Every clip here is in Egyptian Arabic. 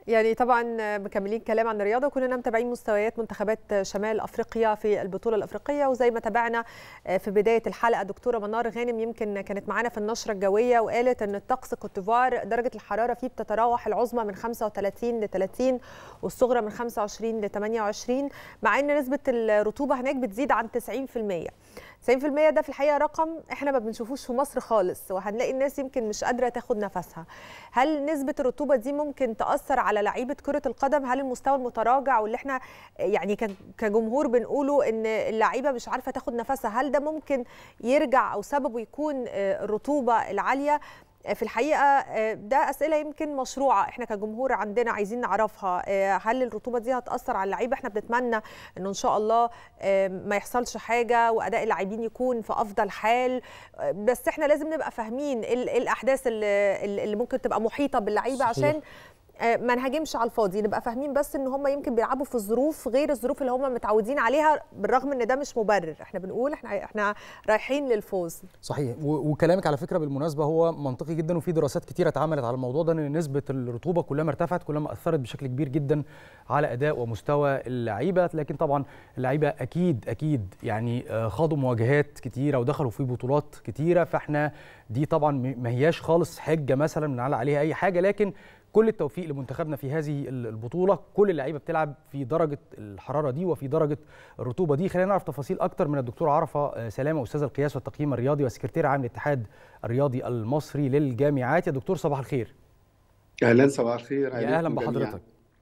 يعني طبعا مكملين كلام عن الرياضه وكلنا متابعين مستويات منتخبات شمال افريقيا في البطوله الافريقيه وزي ما تابعنا في بدايه الحلقه دكتوره منار غانم يمكن كانت معانا في النشره الجويه وقالت ان الطقس كوتيفوار درجه الحراره فيه بتتراوح العظمى من 35 ل 30 والصغرى من 25 ل 28 مع ان نسبه الرطوبه هناك بتزيد عن 90% 90% ده في الحقيقه رقم احنا ما بنشوفوش في مصر خالص وهنلاقي الناس يمكن مش قادره تاخد نفسها هل نسبه الرطوبه دي ممكن تاثر على لعيبه كره القدم هل المستوى المتراجع واللي احنا يعني كجمهور بنقوله ان اللعيبه مش عارفه تاخد نفسها هل ده ممكن يرجع او سببه يكون الرطوبه العاليه في الحقيقه ده اسئله يمكن مشروعه احنا كجمهور عندنا عايزين نعرفها هل الرطوبه دي هتاثر على اللعيبه احنا بنتمنى انه ان شاء الله ما يحصلش حاجه واداء اللاعبين يكون في افضل حال بس احنا لازم نبقى فاهمين ايه الاحداث اللي, اللي ممكن تبقى محيطه باللعيبه عشان ما نهاجمش على الفاضي نبقى فاهمين بس ان هم يمكن بيلعبوا في ظروف غير الظروف اللي هم متعودين عليها بالرغم ان ده مش مبرر احنا بنقول احنا احنا رايحين للفوز صحيح وكلامك على فكره بالمناسبه هو منطقي جدا وفي دراسات كتيره اتعملت على الموضوع ده ان نسبه الرطوبه كلما ارتفعت كلما اثرت بشكل كبير جدا على اداء ومستوى اللعيبه لكن طبعا اللعيبه اكيد اكيد يعني خاضوا مواجهات كتيره ودخلوا في بطولات كتيره فاحنا دي طبعا ما هياش خالص حجه مثلا بنعلق عليها اي حاجه لكن كل التوفيق لمنتخبنا في هذه البطوله كل اللعيبه بتلعب في درجه الحراره دي وفي درجه الرطوبه دي خلينا نعرف تفاصيل اكتر من الدكتور عرفه سلامه استاذ القياس والتقييم الرياضي وسكرتير عام الاتحاد الرياضي المصري للجامعات يا دكتور صباح الخير اهلا صباح الخير يا اهلا بحضرتك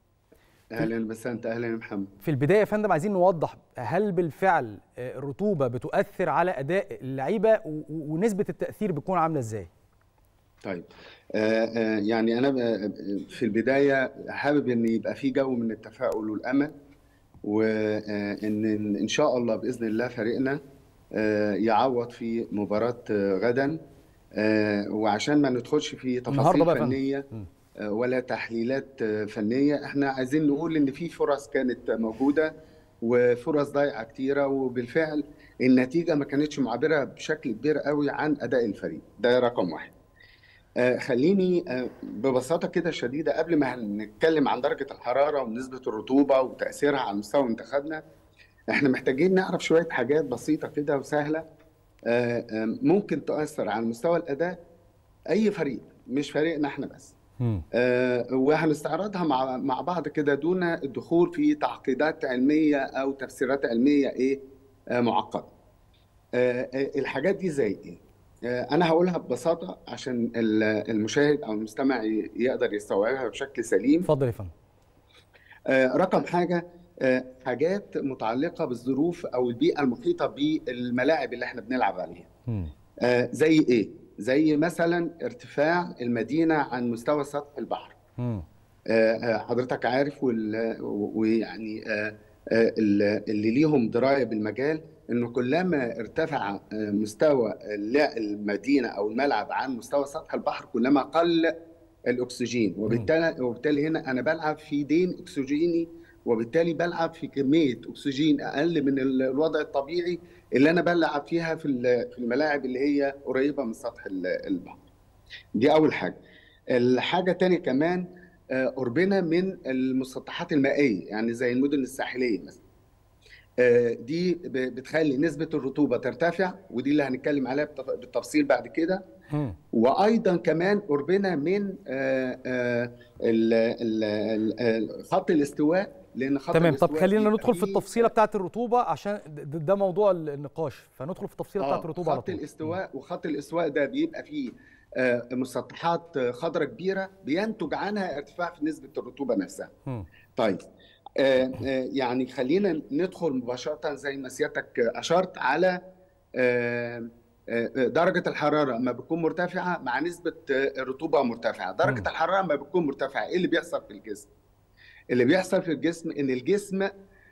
اهلا بس انت اهلا يا محمد في البدايه يا فندم عايزين نوضح هل بالفعل الرطوبه بتؤثر على اداء اللعيبه ونسبه التاثير بتكون عامله ازاي طيب آه آه يعني انا في البدايه حابب ان يبقى في جو من التفاؤل والامل وان ان شاء الله باذن الله فريقنا آه يعوض في مباراه غدا وعشان ما ندخلش في تفاصيل فنيه ولا تحليلات فنيه احنا عايزين نقول ان في فرص كانت موجوده وفرص ضايعه كتيره وبالفعل النتيجه ما كانتش معبره بشكل كبير قوي عن اداء الفريق ده رقم واحد آه خليني آه ببساطة كده شديدة قبل ما نتكلم عن درجة الحرارة ونسبة الرطوبة وتأثيرها على مستوى منتخبنا احنا محتاجين نعرف شوية حاجات بسيطة كده وسهلة آه ممكن تؤثر على مستوى الأداء أي فريق مش فريقنا احنا بس وهنستعرضها مع مع بعض كده دون الدخول في تعقيدات علمية أو تفسيرات علمية إيه معقدة الحاجات دي زي إيه؟ انا هقولها ببساطه عشان المشاهد او المستمع يقدر يستوعبها بشكل سليم اتفضل يا فندم رقم حاجه حاجات متعلقه بالظروف او البيئه المحيطه بالملاعب اللي احنا بنلعب عليها زي ايه زي مثلا ارتفاع المدينه عن مستوى سطح البحر م. حضرتك عارف ويعني اللي ليهم درايه بالمجال انه كلما ارتفع مستوى المدينه او الملعب عن مستوى سطح البحر كلما قل الاكسجين وبالتالي وبالتالي هنا انا بلعب في دين اكسجيني وبالتالي بلعب في كميه اكسجين اقل من الوضع الطبيعي اللي انا بلعب فيها في في الملاعب اللي هي قريبه من سطح البحر. دي اول حاجه. الحاجه الثانيه كمان قربنا من المسطحات المائيه يعني زي المدن الساحليه مثلا. دي بتخلي نسبة الرطوبة ترتفع ودي اللي هنتكلم عليها بالتفصيل بعد كده وأيضا كمان قربنا من خط الاستواء لأن خط تمام طب خلينا ندخل في التفصيلة بتاعة الرطوبة عشان ده موضوع النقاش فندخل في التفصيلة بتاعة الرطوبة خط الاستواء وخط الاستواء ده بيبقى فيه مسطحات خضراء كبيرة بينتج عنها ارتفاع في نسبة الرطوبة نفسها طيب آه آه يعني خلينا ندخل مباشرة زي ما سيادتك أشرت على آه درجة الحرارة ما بتكون مرتفعة مع نسبة الرطوبة مرتفعة درجة م. الحرارة ما بتكون مرتفعة إيه اللي بيحصل في الجسم؟ اللي بيحصل في الجسم إن الجسم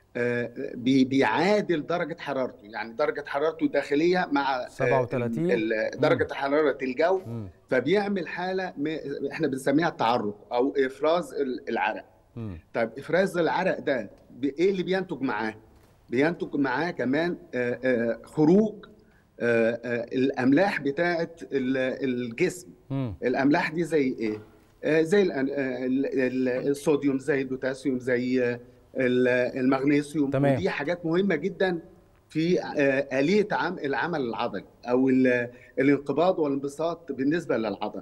بيعادل درجة حرارته يعني درجة حرارته الداخلية مع 37 درجة م. حرارة الجو م. فبيعمل حالة احنا بنسميها التعرق أو إفراز العرق م. طيب افراز العرق ده ايه اللي بينتج معاه؟ بينتج معاه كمان آآ آآ خروج آآ الاملاح بتاعه الجسم م. الاملاح دي زي ايه؟ زي الصوديوم زي البوتاسيوم زي المغنيسيوم تمام. ودي حاجات مهمه جدا في آلية العمل العضلي أو الانقباض والانبساط بالنسبة للعضل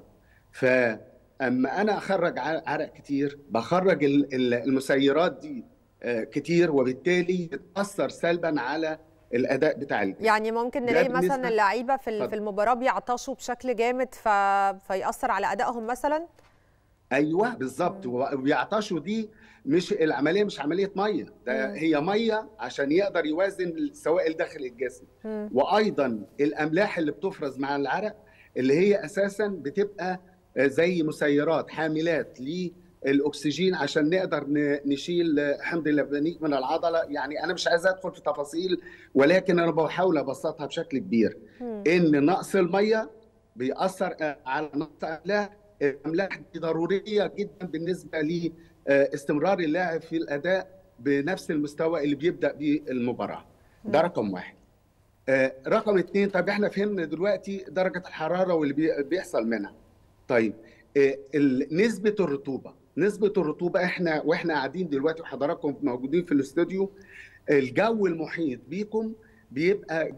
فأما أنا أخرج عرق كتير بخرج المسيرات دي كتير وبالتالي بتأثر سلبا على الأداء بتاع الجسم يعني ممكن نلاقي مثلا اللعيبة في في المباراة بيعطشوا بشكل جامد ف... فيأثر على أدائهم مثلا ايوه بالظبط وبيعطشوا دي مش العمليه مش عمليه ميه ده مم. هي ميه عشان يقدر يوازن السوائل داخل الجسم مم. وايضا الاملاح اللي بتفرز مع العرق اللي هي اساسا بتبقى زي مسيرات حاملات للاكسجين عشان نقدر نشيل حمض اللبنيك من العضله يعني انا مش عايز ادخل في تفاصيل ولكن انا بحاول ابسطها بشكل كبير مم. ان نقص الميه بيأثر على نقص الاملاح الاملاح دي ضروريه جدا بالنسبه لاستمرار اللاعب في الاداء بنفس المستوى اللي بيبدا بيه المباراه ده رقم واحد رقم اثنين طب احنا فهمنا دلوقتي درجه الحراره واللي بيحصل منها طيب نسبه الرطوبه نسبه الرطوبه احنا واحنا قاعدين دلوقتي وحضراتكم موجودين في الاستوديو الجو المحيط بيكم بيبقى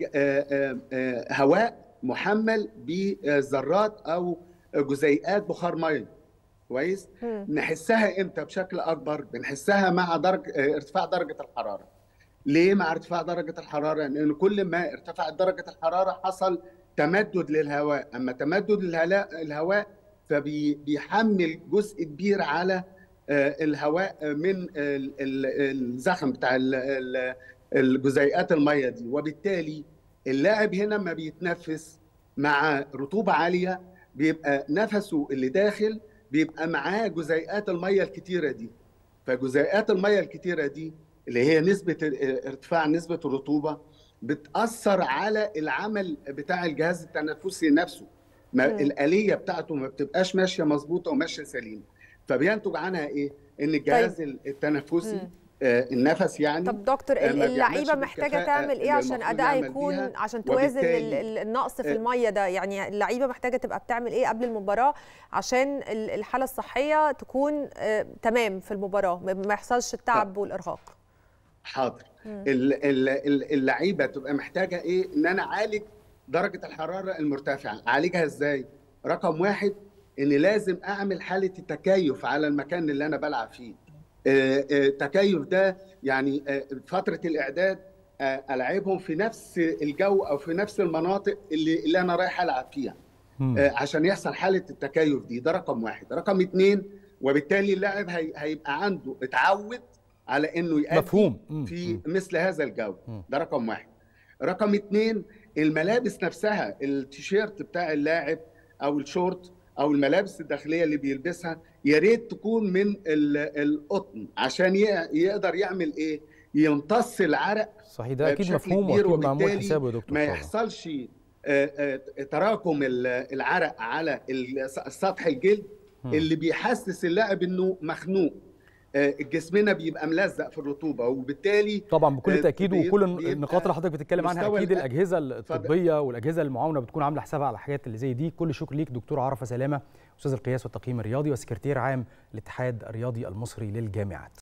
هواء محمل بذرات او جزيئات بخار ميه كويس نحسها امتى بشكل اكبر بنحسها مع درجه ارتفاع درجه الحراره ليه مع ارتفاع درجه الحراره لان كل ما ارتفعت درجه الحراره حصل تمدد للهواء اما تمدد الهواء فبيحمل جزء كبير على الهواء من الزخم بتاع الجزيئات الميه دي وبالتالي اللاعب هنا ما بيتنفس مع رطوبه عاليه بيبقى نفسه اللي داخل بيبقى معاه جزيئات الميه الكتيره دي فجزيئات الميه الكتيره دي اللي هي نسبه ارتفاع نسبه الرطوبه بتاثر على العمل بتاع الجهاز التنفسي نفسه ما الاليه بتاعته ما بتبقاش ماشيه مظبوطه وماشيه سليمه فبينتج عنها ايه ان الجهاز طيب. التنفسي مم. النفس يعني طب دكتور اللعيبه محتاجه تعمل ايه عشان ادائها يكون عشان توازن النقص في الميه ده يعني اللعيبه محتاجه تبقى بتعمل ايه قبل المباراه عشان الحاله الصحيه تكون تمام في المباراه ما يحصلش التعب والارهاق حاضر اللعيبه تبقى محتاجه ايه ان انا اعالج درجه الحراره المرتفعه اعالجها ازاي رقم واحد ان لازم اعمل حاله التكيف على المكان اللي انا بلعب فيه التكيف ده يعني فتره الاعداد العبهم في نفس الجو او في نفس المناطق اللي اللي انا رايح العب فيها عشان يحصل حاله التكيف دي ده رقم واحد رقم اثنين وبالتالي اللاعب هيبقى عنده اتعود على انه يأدي مفهوم في مثل هذا الجو ده رقم واحد رقم اثنين الملابس نفسها التيشيرت بتاع اللاعب او الشورت او الملابس الداخليه اللي بيلبسها يا ريت تكون من القطن عشان يقدر يعمل ايه يمتص العرق صحيح ده اكيد مفهوم واكيد معمول حسابه يا دكتور ما يحصلش تراكم العرق على سطح الجلد اللي بيحسس اللاعب انه مخنوق جسمنا بيبقى ملزق في الرطوبه وبالتالي طبعا بكل تاكيد وكل النقاط اللي حضرتك بتتكلم عنها اكيد الاجهزه الطبيه والاجهزه المعاونه بتكون عامله حسابها على الحاجات اللي زي دي كل شكر ليك دكتور عرفه سلامه استاذ القياس والتقييم الرياضي وسكرتير عام الاتحاد الرياضي المصري للجامعات